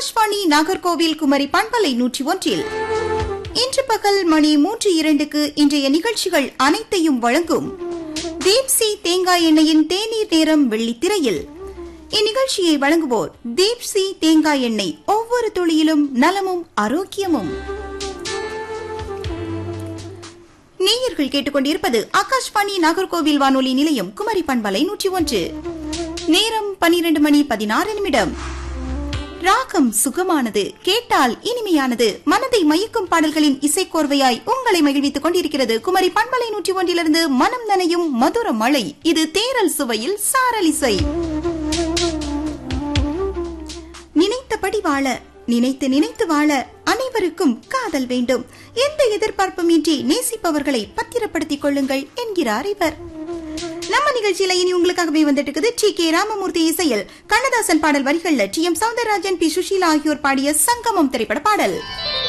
ஆகாஷ்வாணி நாகர்கோவில் குமரி பண்பலை நூற்றி ஒன்றில் இன்று பகல் மணி மூன்று இரண்டுக்கு இன்றைய நிகழ்ச்சிகள் அனைத்தையும் வழங்கும் தீப்சி தேங்காய் எண்ணெயின் தேநீர் நேரம் வெள்ளித்திரையில் இந்நிகழ்ச்சியை வழங்குவோர் தீப்சி தேங்காய் எண்ணெய் ஒவ்வொரு துளியிலும் நலமும் ஆரோக்கியமும் நேயர்கள் கேட்டுக்கொண்டிருப்பது ஆகாஷ்வாணி நாகர்கோவில் வானொலி நிலையம் குமரி பண்பலை நூற்றி ஒன்று நேரம் பனிரெண்டு மணி பதினாறு நிமிடம் ராகம் சுகமானது கேட்டால் இனிமையானது மனதை மயக்கும் பாடல்களின் இசைக்கோர்வையாய் உங்களை மகிழ்வித்துக் கொண்டிருக்கிறது குமரி பண்பலை நூற்றி ஒன்றிலிருந்து மனம் நனையும் மதுர மழை இது தேரல் சுவையில் சாரலிசை நினைத்தபடி வாழ நினைத்து நினைத்து வாழ அனைவருக்கும் காதல் வேண்டும் எந்த எதிர்பார்ப்பும் இன்றி நேசிப்பவர்களை பத்திரப்படுத்திக் கொள்ளுங்கள் என்கிறார் இவர் நம்ம நிகழ்ச்சியில இனி உங்களுக்காகவே வந்துட்டு இருக்குது டி கே ராமமூர்த்தி இசையில் கண்ணதாசன் பாடல் வரிகள்ல T M Soundararajan P Susheela ஆகியோர் பாடிய சங்கமம் திரைப்பட பாடல்